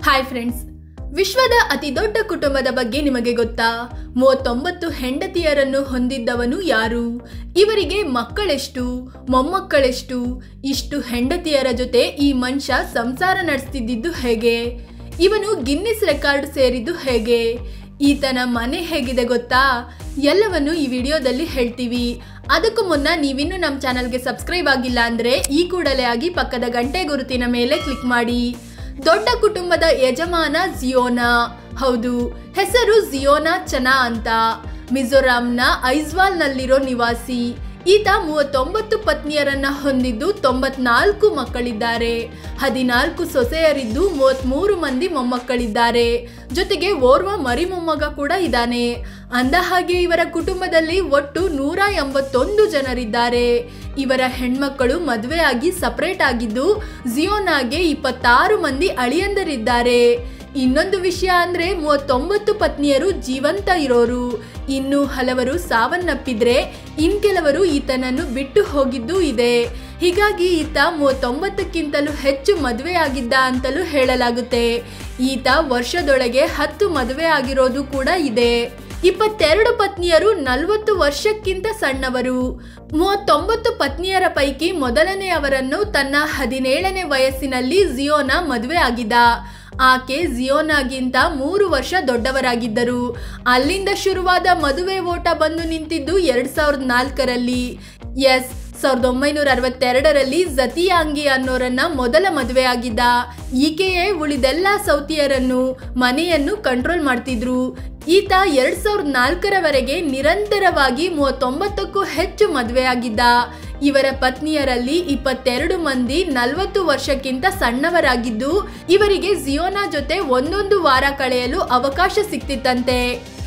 hi friends ವಿಶ್ವದ ಅತಿ ದೊಡ್ಡ ಕುಟುಂಬದ ಬಗ್ಗೆ ನಿಮಗೆ ಗೊತ್ತಾ ಮೂವತ್ತೊಂಬತ್ತು ಹೆಂಡತಿಯರನ್ನು ಹೊಂದಿದ್ದವನು ಯಾರು ಇವರಿಗೆ ಮಕ್ಕಳೆಷ್ಟು ಮೊಮ್ಮಕ್ಕಳೆಷ್ಟು ಇಷ್ಟು ಹೆಂಡತಿಯರ ಜೊತೆ ಈ ಮನುಷ್ಯ ಸಂಸಾರ ನಡೆಸ್ತಿದ್ದಿದ್ದು ಹೇಗೆ ಇವನು ಗಿನ್ನಿಸ್ ರೆಕಾರ್ಡ್ ಸೇರಿದ್ದು ಹೇಗೆ ಈತನ ಮನೆ ಹೇಗಿದೆ ಗೊತ್ತಾ ಎಲ್ಲವನ್ನು ಈ ವಿಡಿಯೋದಲ್ಲಿ ಹೇಳ್ತೀವಿ ಅದಕ್ಕೂ ಮುನ್ನ ನೀವಿನ್ನೂ ನಮ್ಮ ಚಾನಲ್ಗೆ ಸಬ್ಸ್ಕ್ರೈಬ್ ಆಗಿಲ್ಲ ಅಂದರೆ ಈ ಕೂಡಲೇ ಆಗಿ ಪಕ್ಕದ ಗಂಟೆ ಗುರುತಿನ ಮೇಲೆ ಕ್ಲಿಕ್ ಮಾಡಿ ದೊಡ್ಡ ಕುಟುಂಬದ ಯಜಮಾನ ಜಿಯೋನಾ ಹೌದು ಹೆಸರು ಜಿಯೋನಾ ಚನಾ ಅಂತ ಮಿಜೋರಾಂನ ಐಜ್ವಾಲ್ನಲ್ಲಿರೋ ನಿವಾಸಿ ಈತ ಮೂವತ್ತೊಂಬತ್ತು ಪತ್ನಿಯರನ್ನ ಹೊಂದಿದ್ದು ತೊಂಬತ್ನಾಲ್ಕು ಮಕ್ಕಳಿದ್ದಾರೆ ಹದಿನಾಲ್ಕು ಸೊಸೆಯರಿದ್ದು ಮೂವತ್ಮೂರು ಮಂದಿ ಮೊಮ್ಮಕ್ಕಳಿದ್ದಾರೆ ಜೊತೆಗೆ ಓರ್ವ ಮರಿ ಮೊಮ್ಮಗ ಕೂಡ ಇದ್ದಾನೆ ಅಂದ ಹಾಗೆ ಇವರ ಕುಟುಂಬದಲ್ಲಿ ಒಟ್ಟು ನೂರ ಎಂಬತ್ತೊಂದು ಜನರಿದ್ದಾರೆ ಇವರ ಹೆಣ್ಮಕ್ಕಳು ಮದುವೆಯಾಗಿ ಸಪರೇಟ್ ಆಗಿದ್ದು ಜಿಯೋನಾಗೆ ಇಪ್ಪತ್ತಾರು ಮಂದಿ ಅಳಿಯಂದರಿದ್ದಾರೆ ಇನ್ನೊಂದು ವಿಷಯ ಅಂದ್ರೆ ಮೂವತ್ತೊಂಬತ್ತು ಪತ್ನಿಯರು ಜೀವಂತ ಇರೋರು ಇನ್ನು ಹಲವರು ಸಾವನ್ನಪ್ಪಿದ್ರೆ ಇನ್ ಕೆಲವರು ಈತನನ್ನು ಬಿಟ್ಟು ಹೋಗಿದ್ದೂ ಇದೆ ಹೀಗಾಗಿ ಈತ ಮೂವತ್ತೊಂಬತ್ತಕ್ಕಿಂತಲೂ ಹೆಚ್ಚು ಮದುವೆಯಾಗಿದ್ದ ಅಂತಲೂ ಹೇಳಲಾಗುತ್ತೆ ಈತ ವರ್ಷದೊಳಗೆ ಹತ್ತು ಮದುವೆ ಆಗಿರೋದು ಕೂಡ ಇದೆ ಇಪ್ಪತ್ತೆರಡು ಪತ್ನಿಯರು ನಲವತ್ತು ವರ್ಷಕ್ಕಿಂತ ಸಣ್ಣವರು ಮೂವತ್ತೊಂಬತ್ತು ಪತ್ನಿಯರ ಪೈಕಿ ಮೊದಲನೆಯವರನ್ನು ತನ್ನ ಹದಿನೇಳನೇ ವಯಸ್ಸಿನಲ್ಲಿ ಜಿಯೋನ ಮದುವೆ ಆಗಿದ್ದ ಆಕೆ ಜಿಯೋನಾಗಿಂತ ಮೂರು ವರ್ಷ ದೊಡ್ಡವರಾಗಿದ್ದರು ಅಲ್ಲಿಂದ ಶುರುವಾದ ಮದುವೆ ಓಟ ಬಂದು ನಿಂತಿದ್ದು ಎರಡ್ ಸಾವಿರದ ನಾಲ್ಕರಲ್ಲಿ ಎಸ್ ಸಾವಿರದ ಒಂಬೈನೂರ ಅರವತ್ತೆರಡರಲ್ಲಿ ಜತಿಯಾಂಗಿ ಅನ್ನೋರನ್ನ ಮೊದಲ ಮದುವೆ ಆಗಿದ್ದ ಈಕೆಯೇ ಉಳಿದೆಲ್ಲ ಸೌತಿಯರನ್ನು ಮನೆಯನ್ನು ಕಂಟ್ರೋಲ್ ಮಾಡ್ತಿದ್ರು ಈತ ಎರಡ್ ಸಾವಿರದ ನಾಲ್ಕರವರೆಗೆ ನಿರಂತರವಾಗಿ ಮೂವತ್ತೊಂಬತ್ತಕ್ಕೂ ಹೆಚ್ಚು ಮದುವೆಯಾಗಿದ್ದ ಇವರ ಪತ್ನಿಯರಲ್ಲಿ ಇಪ್ಪತ್ತೆರಡು ಮಂದಿ ನಲವತ್ತು ವರ್ಷಕ್ಕಿಂತ ಸಣ್ಣವರಾಗಿದ್ದು ಇವರಿಗೆ ಜಿಯೋನಾ ಜೊತೆ ಒಂದೊಂದು ವಾರ ಕಳೆಯಲು ಅವಕಾಶ ಸಿಕ್ತಿತ್ತಂತೆ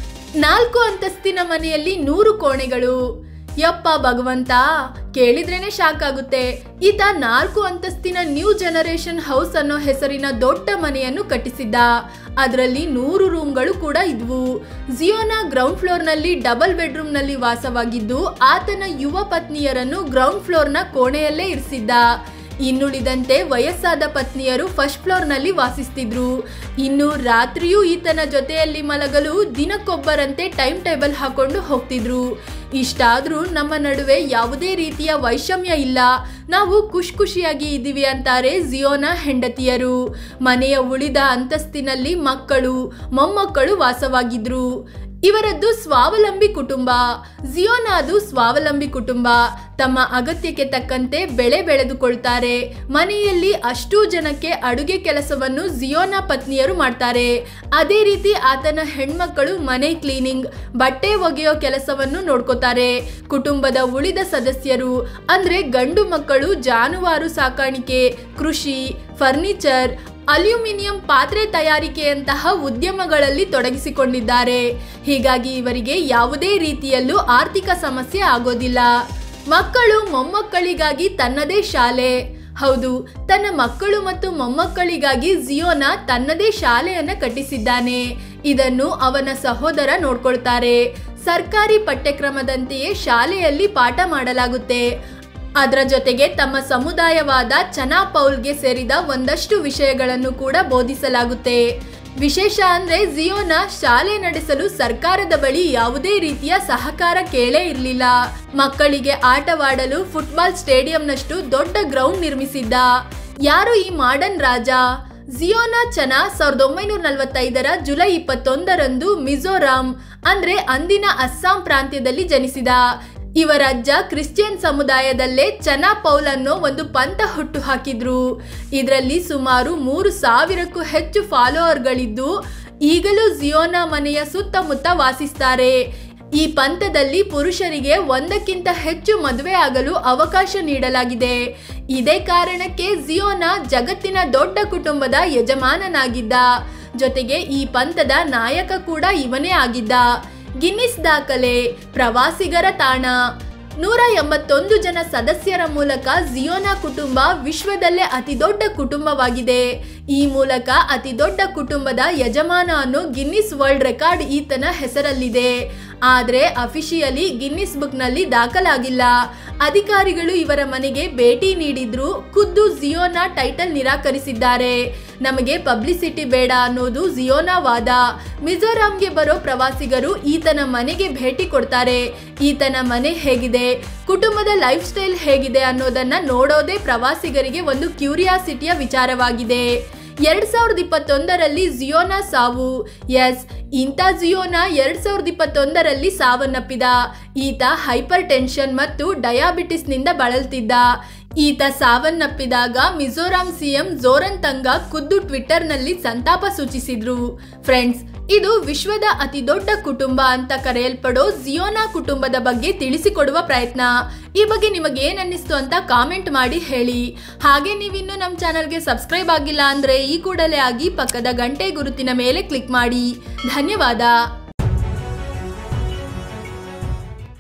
ನಾಲ್ಕು ಅಂತಸ್ತಿನ ಮನೆಯಲ್ಲಿ ನೂರು ಕೋಣೆಗಳು ಯಪ್ಪ ಭಗವಂತ ಕೇಳಿದ್ರೇನೆ ಶಾಕ್ ಆಗುತ್ತೆ ಈತ ನಾಲ್ಕು ಅಂತಸ್ತಿನ ನ್ಯೂ ಜನರೇಷನ್ ಹೌಸ್ ಅನ್ನೋ ಹೆಸರಿನ ದೊಡ್ಡ ಮನೆಯನ್ನು ಕಟ್ಟಿಸಿದ್ದ ಅದರಲ್ಲಿ ನೂರು ರೂಮ್ಗಳು ಕೂಡ ಇದ್ವು ಜಿಯೋನ ಗ್ರೌಂಡ್ ಫ್ಲೋರ್ನಲ್ಲಿ ಡಬಲ್ ಬೆಡ್ರೂಮ್ನಲ್ಲಿ ವಾಸವಾಗಿದ್ದು ಆತನ ಯುವ ಪತ್ನಿಯರನ್ನು ಗ್ರೌಂಡ್ ಫ್ಲೋರ್ನ ಕೋಣೆಯಲ್ಲೇ ಇರಿಸಿದ್ದ ಇನ್ನುಳಿದಂತೆ ವಯಸ್ಸಾದ ಪತ್ನಿಯರು ಫಸ್ಟ್ ಫ್ಲೋರ್ನಲ್ಲಿ ವಾಸಿಸ್ತಿದ್ರು ಇನ್ನು ರಾತ್ರಿಯೂ ಈತನ ಜೊತೆಯಲ್ಲಿ ಮಲಗಲು ದಿನಕ್ಕೊಬ್ಬರಂತೆ ಟೈಮ್ ಟೇಬಲ್ ಹಾಕೊಂಡು ಹೋಗ್ತಿದ್ರು ಇಷ್ಟಾದ್ರೂ ನಮ್ಮ ನಡುವೆ ಯಾವುದೇ ರೀತಿಯ ವೈಷಮ್ಯ ಇಲ್ಲ ನಾವು ಖುಷಿ ಖುಷಿಯಾಗಿ ಇದ್ದೀವಿ ಅಂತಾರೆ ಜಿಯೋನ ಹೆಂಡತಿಯರು ಮನೆಯ ಉಳಿದ ಅಂತಸ್ತಿನಲ್ಲಿ ಮಕ್ಕಳು ಮೊಮ್ಮಕ್ಕಳು ವಾಸವಾಗಿದ್ರು ಇವರದ್ದು ಸ್ವಾವಲಂಬಿ ಕುಟುಂಬ ಜಿಯೋನಾದು ಸ್ವಾವಲಂಬಿ ಕುಟುಂಬ ತಮ್ಮ ಅಗತ್ಯಕ್ಕೆ ತಕ್ಕಂತೆ ಬೆಳೆ ಬೆಳೆದುಕೊಳ್ತಾರೆ ಮನೆಯಲ್ಲಿ ಅಷ್ಟೂ ಜನಕ್ಕೆ ಅಡುಗೆ ಕೆಲಸವನ್ನು ಜಿಯೋನ ಪತ್ನಿಯರು ಮಾಡ್ತಾರೆ ಅದೇ ರೀತಿ ಆತನ ಹೆಣ್ಮಕ್ಕಳು ಮನೆ ಕ್ಲೀನಿಂಗ್ ಬಟ್ಟೆ ಒಗೆಯೋ ಕೆಲಸವನ್ನು ನೋಡ್ಕೋತಾರೆ ಕುಟುಂಬದ ಉಳಿದ ಸದಸ್ಯರು ಅಂದ್ರೆ ಗಂಡು ಮಕ್ಕಳು ಜಾನುವಾರು ಸಾಕಾಣಿಕೆ ಕೃಷಿ ಫರ್ನಿಚರ್ ಅಲ್ಯೂಮಿನಿಯಂ ಪಾತ್ರೆ ತಯಾರಿಕೆಯಂತಹ ಉದ್ಯಮಗಳಲ್ಲಿ ತೊಡಗಿಸಿಕೊಂಡಿದ್ದಾರೆ ಹೀಗಾಗಿ ಇವರಿಗೆ ಯಾವುದೇ ರೀತಿಯಲ್ಲೂ ಆರ್ಥಿಕ ಸಮಸ್ಯೆ ಆಗೋದಿಲ್ಲ ಮಕ್ಕಳು ಮೊಮ್ಮಕ್ಕಳಿಗಾಗಿ ತನ್ನದೇ ಶಾಲೆ ಹೌದು ತನ್ನ ಮಕ್ಕಳು ಮತ್ತು ಮೊಮ್ಮಕ್ಕಳಿಗಾಗಿ ಜಿಯೋನ ತನ್ನದೇ ಶಾಲೆಯನ್ನ ಕಟ್ಟಿಸಿದ್ದಾನೆ ಇದನ್ನು ಅವನ ಸಹೋದರ ನೋಡ್ಕೊಳ್ತಾರೆ ಸರ್ಕಾರಿ ಪಠ್ಯಕ್ರಮದಂತೆಯೇ ಶಾಲೆಯಲ್ಲಿ ಪಾಠ ಮಾಡಲಾಗುತ್ತೆ ಅದರ ಜೊತೆಗೆ ತಮ್ಮ ಸಮುದಾಯವಾದ ಚನಾಪೌಲ್ಗೆ ಸೇರಿದ ಒಂದಷ್ಟು ವಿಷಯಗಳನ್ನು ಕೂಡ ಬೋಧಿಸಲಾಗುತ್ತೆ ವಿಶೇಷ ಅಂದ್ರೆ ಜಿಯೋನ ಶಾಲೆ ನಡೆಸಲು ಸರ್ಕಾರದ ಬಳಿ ಯಾವುದೇ ರೀತಿಯ ಸಹಕಾರ ಕೇಳೇ ಇರಲಿಲ್ಲ ಮಕ್ಕಳಿಗೆ ಆಟವಾಡಲು ಫುಟ್ಬಾಲ್ ಸ್ಟೇಡಿಯಂನಷ್ಟು ದೊಡ್ಡ ಗ್ರೌಂಡ್ ನಿರ್ಮಿಸಿದ್ದ ಯಾರು ಈ ಮಾಡರ್ನ್ ರಾಜ ಜಿಯೋನಾ ಚನಾ ಸಾವಿರದ ಒಂಬೈನೂರ ನಲವತ್ತೈದರ ಜುಲೈ ಇಪ್ಪತ್ತೊಂದರಂದು ಮಿಜೋರಾಂ ಅಂದ್ರೆ ಅಂದಿನ ಅಸ್ಸಾಂ ಪ್ರಾಂತ್ಯದಲ್ಲಿ ಜನಿಸಿದ ಇವರ ಅಜ್ಜ ಕ್ರಿಶ್ಚಿಯನ್ ಸಮುದಾಯದಲ್ಲೇ ಚನಾ ಪೌಲ್ ಅನ್ನೋ ಒಂದು ಪಂಥ ಹುಟ್ಟು ಹಾಕಿದ್ರು ಇದರಲ್ಲಿ ಸುಮಾರು ಮೂರು ಸಾವಿರಕ್ಕೂ ಹೆಚ್ಚು ಫಾಲೋವರ್ಗಳಿದ್ದು ಈಗಲೂ ಜಿಯೋನಾ ಮನೆಯ ಸುತ್ತಮುತ್ತ ವಾಸಿಸ್ತಾರೆ ಈ ಪಂಥದಲ್ಲಿ ಪುರುಷರಿಗೆ ಒಂದಕ್ಕಿಂತ ಹೆಚ್ಚು ಮದುವೆ ಆಗಲು ಅವಕಾಶ ನೀಡಲಾಗಿದೆ ಇದೇ ಕಾರಣಕ್ಕೆ ಜಿಯೋನಾ ಜಗತ್ತಿನ ದೊಡ್ಡ ಕುಟುಂಬದ ಯಜಮಾನನಾಗಿದ್ದ ಜೊತೆಗೆ ಈ ಪಂಥದ ನಾಯಕ ಕೂಡ ಇವನೇ ಆಗಿದ್ದ ಗಿನ್ನಿಸ್ ದಾಖಲೆ ಪ್ರವಾಸಿಗರ ತಾಣ ನೂರ ಎಂಬತ್ತೊಂದು ಜನ ಸದಸ್ಯರ ಮೂಲಕ ಜಿಯೋನಾ ಕುಟುಂಬ ವಿಶ್ವದಲ್ಲೇ ಅತಿ ದೊಡ್ಡ ಕುಟುಂಬವಾಗಿದೆ ಈ ಮೂಲಕ ಅತಿ ದೊಡ್ಡ ಕುಟುಂಬದ ಯಜಮಾನ ಅನ್ನೋ ಗಿನ್ನಿಸ್ ವರ್ಲ್ಡ್ ರೆಕಾರ್ಡ್ ಈತನ ಹೆಸರಲ್ಲಿದೆ ಆದರೆ ಅಫಿಷಿಯಲಿ ಗಿನ್ನಿಸ್ ಬುಕ್ನಲ್ಲಿ ದಾಖಲಾಗಿಲ್ಲ ಅಧಿಕಾರಿಗಳು ಇವರ ಮನೆಗೆ ಭೇಟಿ ನೀಡಿದ್ರು ಖುದ್ದು ಜಿಯೋನಾ ಟೈಟಲ್ ನಿರಾಕರಿಸಿದ್ದಾರೆ ನಮಗೆ ಪಬ್ಲಿಸಿಟಿ ಬೇಡ ಅನ್ನೋದು ಜಿಯೋನಾ ವಾದ ಮಿಜೋರಾಂಗೆ ಬರೋ ಪ್ರವಾಸಿಗರು ಈತನ ಮನೆಗೆ ಭೇಟಿ ಕೊಡ್ತಾರೆ ಈತನ ಮನೆ ಹೇಗಿದೆ ಕುಟುಂಬದ ಲೈಫ್ ಸ್ಟೈಲ್ ಹೇಗಿದೆ ಅನ್ನೋದನ್ನ ನೋಡೋದೇ ಪ್ರವಾಸಿಗರಿಗೆ ಒಂದು ಕ್ಯೂರಿಯಾಸಿಟಿಯ ವಿಚಾರವಾಗಿದೆ ಎರಡ್ ಸಾವಿರದ ಇಪ್ಪತ್ತೊಂದರಲ್ಲಿ ಜಿಯೋನಾ ಸಾವು ಎಸ್ ಇಂಥ ಜಿಯೋನಾ ಎರಡ್ ಸಾವಿರದ ಇಪ್ಪತ್ತೊಂದರಲ್ಲಿ ಸಾವನ್ನಪ್ಪಿದ ಈತ ಹೈಪರ್ ಟೆನ್ಷನ್ ಮತ್ತು ಡಯಾಬಿಟಿಸ್ನಿಂದ ಬಳಲ್ತಿದ್ದ ಈತ ಸಾವನ್ನಪ್ಪಿದಾಗ ಮಿಜೋರಾಂ ಸಿಎಂ ಜೋರನ್ ತಂಗ ಖುದ್ದು ಟ್ವಿಟ್ಟರ್ನಲ್ಲಿ ಸಂತಾಪ ಸೂಚಿಸಿದ್ರು ಫ್ರೆಂಡ್ಸ್ ಇದು ವಿಶ್ವದ ಅತಿ ದೊಡ್ಡ ಕುಟುಂಬ ಅಂತ ಕರೆಯಲ್ಪಡೋ ಜಿಯೋನಾ ಕುಟುಂಬದ ಬಗ್ಗೆ ತಿಳಿಸಿಕೊಡುವ ಪ್ರಯತ್ನ ಈ ಬಗ್ಗೆ ನಿಮಗೆ ಏನ್ ಅನ್ನಿಸ್ತು ಅಂತ ಕಾಮೆಂಟ್ ಮಾಡಿ ಹೇಳಿ ಹಾಗೆ ನೀವಿನ್ನೂ ನಮ್ಮ ಚಾನಲ್ಗೆ ಸಬ್ಸ್ಕ್ರೈಬ್ ಆಗಿಲ್ಲ ಅಂದ್ರೆ ಈ ಕೂಡಲೇ ಆಗಿ ಪಕ್ಕದ ಗಂಟೆ ಗುರುತಿನ ಮೇಲೆ ಕ್ಲಿಕ್ ಮಾಡಿ ಧನ್ಯವಾದ